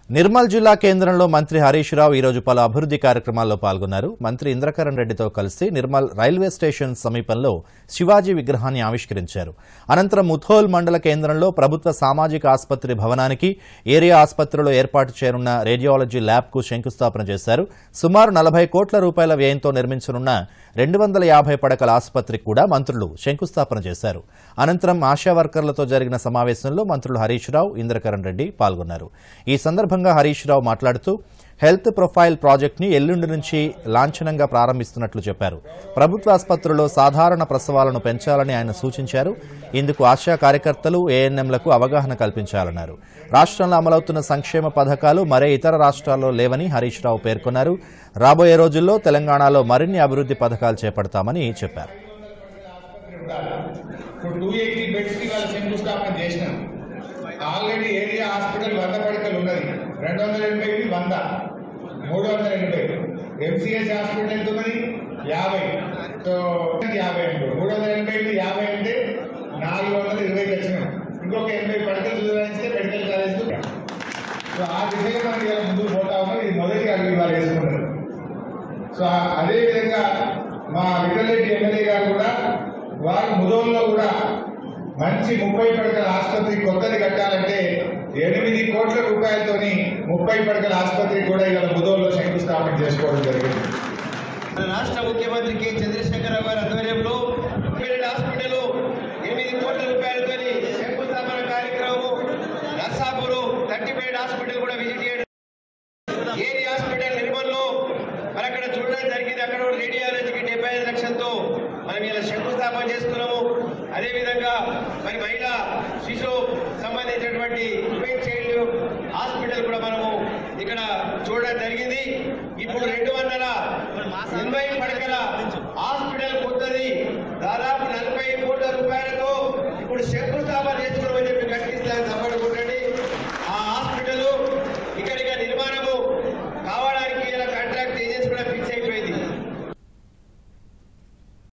నిర్మల్ జిల్లా కేంద్రంలో మంత్రి హరీష్ రావు ఈరోజు పలు అభివృద్ధి కార్యక్రమాల్లో పాల్గొన్నారు మంత్రి ఇంద్రకరణ్ రెడ్డితో కలిసి నిర్మల్ రైల్వే స్టేషన్ సమీపంలో శివాజీ విగ్రహాన్ని ఆవిష్కరించారు అనంతరం ముథోల్ మండల కేంద్రంలో ప్రభుత్వ సామాజిక ఆసుపత్రి భవనానికి ఏరియా ఆసుపత్రిలో ఏర్పాటు చేయనున్న రేడియాలజీ ల్యాబ్కు శంకుస్థాపన చేశారు సుమారు నలభై కోట్ల రూపాయల వ్యయంతో నిర్మించనున్న రెండు వందల యాభై పడకల ఆసుపత్రికి కూడా మంత్రులు శంకుస్థాపన చేశారు అనంతరం ఆశా వర్కర్లతో జరిగిన సమావేశంలో మంత్రులు హరీష్ రావు ఇంద్రకరణ్ రెడ్డి పాల్గొన్నారు ఈ సందర్భంగా హరీష్ రావు మాట్లాడుతూ హెల్త్ ప్రొఫైల్ ప్రాజెక్టుని ఎల్లుండి నుంచి లాంఛనంగా ప్రారంభిస్తున్నట్లు చెప్పారు ప్రభుత్వ ఆసుపత్రుల్లో సాధారణ ప్రసవాలను పెంచాలని ఆయన సూచించారు ఇందుకు ఆశా కార్యకర్తలు ఏఎన్ఎంలకు అవగాహన కల్పించాలన్నారు రాష్ట్రంలో అమలవుతున్న సంక్షేమ పథకాలు మరే ఇతర రాష్ట్రాల్లో లేవని హరీష్ రావు పేర్కొన్నారు రాబోయే రోజుల్లో తెలంగాణలో మరిన్ని అభివృద్ధి పథకాలు చేపడతామని చెప్పారు ఇప్పుడు టూ ఎయిటీ బెడ్స్ కి వాళ్ళు శంకుస్థాపన చేసినాం ఆల్రెడీ ఏరియా హాస్పిటల్ వంద పడకలు ఉన్నది రెండు వందల ఎనభైకి వంద మూడు వందల ఎనభై ఎంసీహెచ్ హాస్పిటల్ ఎంత ఉన్నది యాభై సో యాభై అండి మూడు వందల ఎనభైకి యాభై అంటే నాలుగు వందల ఇరవైకి వచ్చినాం ఇంకొక ఎనభై పడకలు చూడాలిస్తే మెడికల్ కాలేజ్ సో ఆ దిశగా మనం ఇలా ముందుకు పోతా ఉన్నాం ఇది మొదటి అడుగు ఇవాళ వేసుకున్నారు సో ఆ- అదే విధంగా మా విఠలరెడ్డి ఎమ్మెల్యే గారు కూడా వారు ముదోల్లో కూడా మంచి ముప్పై పడకల ఆసుపత్రి కొత్తది కట్టాలంటే ఎనిమిది కోట్ల రూపాయలతోని ముప్పై పడకల ఆసుపత్రి కూడా ఇవాళ ముదోల్లో శంకుస్థాపన చేసుకోవడం జరిగింది మన రాష్ట్ర ముఖ్యమంత్రి కె చంద్రశేఖరరావు గారి ఆధ్వర్యంలో పేరెంట్ హాస్పిటల్ ఎనిమిది కోట్ల రూపాయలతో శంకుస్థాపన కార్యక్రమం నర్సాపూర్ థర్టీ బెడ్ హాస్పిటల్ కూడా విజిట్ చేయడం ఏరి హాస్పిటల్ నిర్మల్లో మరి అక్కడ చూడడం జరిగింది అక్కడ కూడా రేడియాలజీకి డెబ్బై ఐదు లక్షలతో మనం ఇలా శంకుస్థాపన చేసుకున్నాము అదేవిధంగా మరి మహిళా శిశు సంబంధించినటువంటి ఉమెన్ చైల్డ్ హాస్పిటల్ కూడా మనము ఇక్కడ చూడడం జరిగింది ఇప్పుడు రెండు వందల ఎనభై పడకల హాస్పిటల్ కొత్తది దాదాపు నలభై కోట్ల రూపాయలతో ఇప్పుడు శంకు